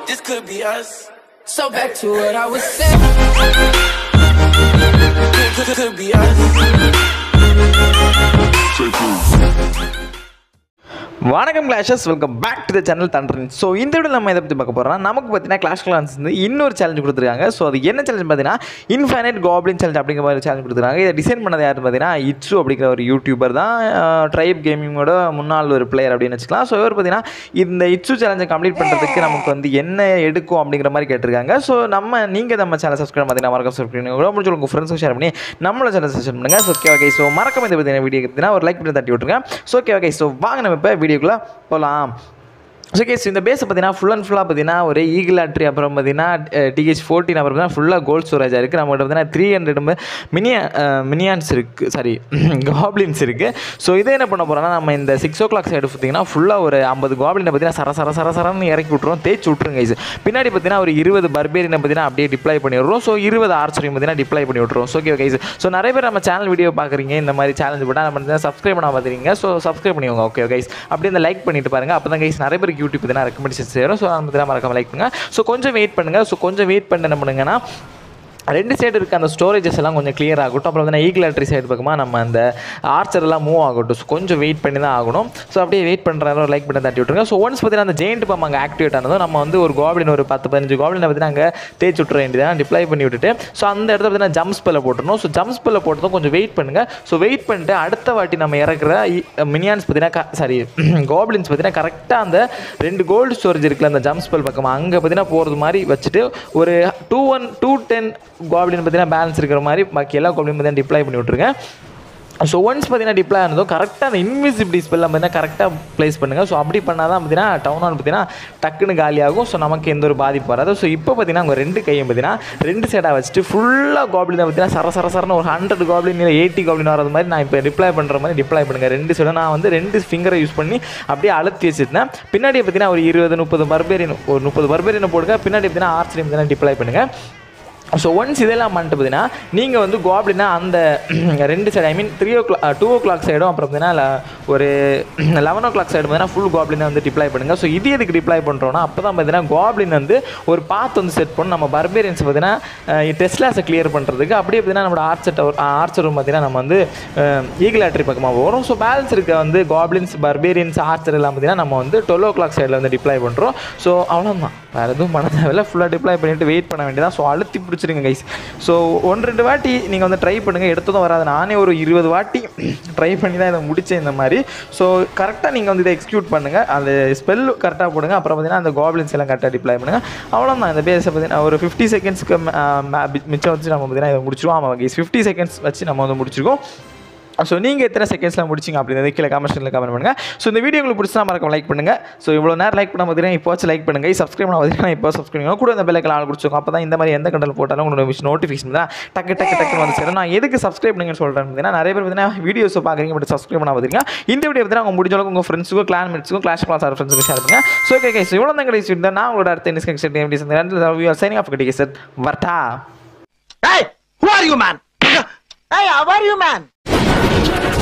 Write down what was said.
This could be us. So back to what I was saying. Could, could, could be us. வணக்கம் classes welcome back to the channel தண்டரின் so இந்த video நம்ம இதை பற்றி பார்க்க போகிறோம் நமக்கு பார்த்தீங்கன்னா கிளாஷ் கிளான்ஸ் வந்து இன்னொரு சேலஞ்ச் கொடுத்துருக்காங்க ஸோ அது என்ன சேலஞ்ச் பார்த்தீங்கன்னா இன்ஃபைனைட் காப்ளின் சேலஞ்ச் அப்படிங்கிற மாதிரி சேலஞ்ச் கொடுத்துருக்காங்க இதை டிசைன் பண்ணது யாருன்னு பார்த்தீங்கன்னா இட்ஸு அப்படிங்கிற ஒரு யூடியூபர் தான் ட்ரைப் கேமிங்கோட முன்னாள் ஒரு பிளேயர் அப்படின்னு வச்சுக்கலாம் ஸோ இவர் பார்த்தீங்கன்னா இந்த இட்ஸு சேலஞ்சை கம்ப்ளீட் பண்ணுறதுக்கு நமக்கு வந்து என்ன எடுக்கும் அப்படிங்கிற மாதிரி கேட்டிருக்காங்க ஸோ நம்ம நீங்கள் நம்ம சேனல் சப்ஸ்கிரைப் பார்த்தீங்கன்னா மறக்காம சப்ஸ்கிரைப் பண்ணி கூட முடிஞ்சு உங்கள் ஃப்ரெண்ட்ஸும் ஷேர் பண்ணி நம்மளோட சேனல் சப்ஸ்கிரைப் பண்ணுங்கள் ஸோ ஓகே ஓகே ஸோ மறக்காம இதை பற்றின வீடியோ பார்த்தீங்கன்னா ஒரு லைக் பண்ணி தட்டி விட்டுருங்க ஸோ ஓகே ஓகே ஸோ வாங்க நம்ம இப்போ வீடியோக்குள்ளே போகலாம் ஸோ கேஸ் இந்த பேஸை பார்த்தீங்கன்னா ஃபுல் அண்ட் ஃபுல்லாக பார்த்தீங்கன்னா ஒரு ஈகிள் ஆட்ரி அப்புறம் பார்த்தீங்கன்னா டிஹெச் ஃபோர்டீன் அப்புறம் பார்த்தீங்கன்னா ஃபுல்லாக கோல்ட் ஸ்டோரேஜாக இருக்குது நம்மகிட்ட பார்த்தீங்கன்னா த்ரீ ஹண்ட்ரட் மினிய மினியான்ஸ் இருக்குது சாரி காப்ளின்ஸ் இருக்குது ஸோ இதை என்ன பண்ண போகிறோம்னா நம்ம இந்த சிக்ஸ் ஓ கிளாக் சைடு பார்த்தீங்கன்னா ஃபுல்லாக ஒரு ஐம்பது காப்ளினை பார்த்தீங்கன்னா சர சர சர சரன்னு இறக்கி விட்ருவோம் தேய்ச்சி விட்ருங்க guys. பின்னாடி பார்த்தீங்கன்னா ஒரு இருபது பர்பேரினை பார்த்தீங்கன்னா அப்படியே டிப்ளை பண்ணி விட்ருவோம் ஸோ இருபது ஆர்ச்சரியும் பார்த்தீங்கன்னா டிப்ளை பண்ணி விட்ருவோம் ஸோ ஓகே கைஸ் ஸோ நிறைய பேர் நம்ம சேனல் வீடியோ பார்க்குறீங்க இந்த மாதிரி சேலஞ்ச் போட்டால் நம்ம சப்ஸ்கிரைப் பண்ண பார்த்துறீங்க ஸோ சப்ஸ்கிரைப் பண்ணிக்கோங்க ஓகே கைஸ் அப்படியே இந்த லைக் பண்ணிட்டு பாருங்க அப்போ தான் கைஸ் நிறைய பேருக்கு யூடியூப் தான் ரெக்கமெண்டேஷன் சேரும் ஸோ நம்ம மறக்காம லைக் பண்ணுங்க ஸோ கொஞ்சம் வெயிட் பண்ணுங்க ஸோ கொஞ்சம் வெயிட் பண்ண என்ன பண்ணுங்கன்னா ரெண்டு சைடு இருக்க அந்த ஸ்டோரேஜஸ் எல்லாம் கொஞ்சம் கிளியர் ஆகட்டும் அப்புறம் வந்து ஈகிள் சைடு பக்கமாக நம்ம அந்த ஆர்ச்சர் எல்லாம் மூவ் ஆகட்டும் ஸோ கொஞ்சம் வெயிட் பண்ணி தான் ஆகணும் ஸோ அப்படியே வெயிட் பண்ணுறாரு லைக் பண்ணி தட்டி விட்ருங்க ஸோ ஒன்ஸ் பார்த்தீங்கன்னா அந்த ஜெயிண்ட் பம் அங்கே ஆக்டிவேட் ஆனதும் நம்ம வந்து ஒரு கோப்ளின் ஒரு பத்து பதினஞ்சு கோப்ளினை பார்த்தீங்கன்னா அங்கே தேய்ச்சி விட்ற வேண்டியதான் டிப்ளை பண்ணி விட்டுட்டு ஸோ அந்த இடத்துல பார்த்தீங்கன்னா ஜம்ப் ஸ்பெல்ல போட்டுருணும் ஸோ ஜம்ப் ஸ்பெல்ல போட்டதும் கொஞ்சம் வெயிட் பண்ணுங்கள் ஸோ வெயிட் பண்ணிட்டு அடுத்த வாட்டி நம்ம இறக்குற மினியான்ஸ் பார்த்தீங்கன்னா சாரி கோப்ளின்ஸ் பார்த்தீங்கன்னா கரெக்டாக அந்த ரெண்டு கோல்டு ஸ்டோரேஜ் இருக்குல்ல அந்த ஜம்ப் ஸ்பெல் பக்கம் அங்கே பார்த்தீங்கன்னா போகிறது மாதிரி வச்சுட்டு ஒரு two one two ten goblin பார்த்தீங்கன்னா பேலன்ஸ் இருக்கிற மாதிரி பாக்கி எல்லா கோப்ளின் பார்த்தீங்கன்னா டிப்ளை பண்ணி விட்ருங்க ஸோ ஒன்ஸ் பார்த்தீங்கன்னா டிப்ளை ஆனதும் கரெக்டாக அந்த இன்விசிபிலிட்டி ஸ்பெல்லாம் பார்த்தீங்கன்னா கரெக்டாக ப்ளேஸ் பண்ணுங்கள் ஸோ அப்படி பண்ணால் தான் பார்த்தீங்கன்னா டவுன் ஆன் பார்த்தீங்கன்னா டக்குன்னு காலியாகும் ஸோ நமக்கு எந்த ஒரு பாதிப்பு வராது ஸோ இப்போ பார்த்தீங்கன்னா அவங்க ரெண்டு கையும் பார்த்தீங்கன்னா ரெண்டு சைடாக வச்சுட்டு ஃபுல்லாக கோப்ளின் பார்த்தீங்கன்னா சர சர சரன்னு ஒரு ஹண்ட்ரட் கோப்ளின் இல்லை எயிட்டி கோப்ளின் வரது மாதிரி நான் இப்போ ரிப்ளை பண்ணுற மாதிரி டிப்ளை பண்ணுங்கள் ரெண்டு சைடும் நான் வந்து ரெண்டு ஃபிங்கரை யூஸ் பண்ணி அப்படியே அழுத்தி வச்சுருந்தேன் பின்னாடி பார்த்தீங்கன்னா ஒரு இருபது முப்பது பர்பேரியன் ஒரு முப்பது பர்பேரியனை போடுங்க பின்னாடி பார்த்தீங்கன்னா ஆர்ச்சரி பார்த்தீங்கன்னா டிப்ளை பண்ணுங்கள் ஸோ ஒன்ஸ் இதெல்லாம் பண்ணிட்டு பார்த்தீங்கன்னா நீங்கள் வந்து கோப்ளினா அந்த ரெண்டு side I mean three o'clock two o'clock சைடும் அப்புறம் பார்த்தீங்கன்னா ல- ஒரு லெவன் ஓ கிளாக் சைடு பார்த்தீங்கன்னா ஃபுல் கோப்ளினை வந்து டிப்ளை பண்ணுங்கள் ஸோ இது எதுக்கு டிப்ளை பண்ணுறோன்னா அப்போ தான் பார்த்தீங்கன்னா கோப்ளின் வந்து ஒரு பாத் வந்து செட் பண்ணணும் நம்ம பர்பேரியன்ஸ் பார்த்தீங்கன்னா டெஸ்லாஸை கிளியர் பண்ணுறதுக்கு அப்படியே பார்த்தீங்கன்னா நம்மளோட ஆர்ச்சர் டவர் ஆர்ச்சர் ரூம் பார்த்தீங்கன்னா நம்ம வந்து ஈகிள் ஆட்ரி பக்கமாக வரும் ஸோ பேலன்ஸ் இருக்க வந்து காப்ளின்ஸ் பர்பேரியன்ஸ் ஆர்ச்சர் எல்லாம் பார்த்தீங்கன்னா நம்ம வந்து டுவெல் ஓ கிளாக் சைடில் வந்து டிப்ளை பண்ணுறோம் ஸோ அவ்வளோதான் வேறு எதுவும் பண்ண தேவையில்ல ஃபுல்லாக டிப்ளை பண்ணிவிட்டு வெயிட் பண்ண வேண்டியதான் ஸோ அழுத்தி பிடிச்சிருங்க கைஸ் ஸோ ஒன்று ரெண்டு வாட்டி நீங்கள் வந்து ட்ரை பண்ணுங்கள் எடுத்ததும் வராது நானே ஒரு இருபது வாட்டி ட்ரை பண்ணி தான் இதை முடித்தேன் இந்த மாதிரி ஸோ கரெக்டாக நீங்கள் வந்து இதை எக்ஸிக்யூட் பண்ணுங்கள் அந்த ஸ்பெல் கரெக்டாக போடுங்க அப்புறம் பார்த்தீங்கன்னா அந்த கோப்ளின்ஸ் எல்லாம் கரெக்டாக டிப்ளை பண்ணுங்கள் அவ்வளோதான் இந்த பேஸை பார்த்தீங்கன்னா ஒரு ஃபிஃப்டி செகண்ட்ஸ்க்கு மிச்சம் வச்சு நம்ம பார்த்தீங்கன்னா இதை முடிச்சிருவோம் ஆமாம் கைஸ் ஃபிஃப்டி செகண்ட்ஸ் வச்சு நம்ம வந்து முடிச்சிருக்கோம் ஸோ நீங்கள் எத்தனை செகண்ட்ஸில் முடிச்சிங்க அப்படிங்கிறத கீழே கமெண்ட்ஸில் கமெண்ட் பண்ணுங்கள் ஸோ இந்த வீடியோ உங்களுக்கு பிடிச்சா மறக்காம லைக் பண்ணுங்கள் ஸோ இவ்வளோ நேரம் லைக் பண்ண பார்த்தீங்கன்னா இப்போ லைக் பண்ணுங்கள் சப்ஸ்கிரைப் பண்ண பார்த்தீங்கன்னா இப்போ சப்ஸ்கிரைப் பண்ணுங்க கூட இந்த பெல்லைக்கு ஆள் பிடிச்சிருக்கோம் அப்போ தான் இந்த மாதிரி எந்த கண்டல் போட்டாலும் உங்களுக்கு விஷயம் நோட்டிஃபிகேஷன் தான் டக்கு டக்கு டக்குன்னு வந்து சேரும் நான் எதுக்கு சப்ஸ்கிரைப் பண்ணுங்கன்னு சொல்கிறேன் பார்த்தீங்கன்னா நிறைய பேர் பார்த்தீங்கன்னா வீடியோஸ் பார்க்குறீங்க பட் சப்ஸ்கிரைப் பண்ண பார்த்தீங்கன்னா இந்த வீடியோ பார்த்தீங்கன்னா உங்கள் முடிஞ்ச அளவுக்கு உங்கள் ஃப்ரெண்ட்ஸுக்கும் கிளான் மேட்ஸுக்கும் கிளாஸ் கிளாஸ் ஆர் ஃப்ரெண்ட்ஸுக்கும் ஷேர் பண்ணுங்கள் ஸோ ஓகே கைஸ் இவ்வளோ தான் கிடைச்சி இருந்தால் நான் உங்களோட அடுத்த இன்ஸ்கிரிப்ஷன் சைனிங் ஆஃப் கிடைக்க சார் வர்ட்டா Hey, who are you, man? Hey, how are you, man?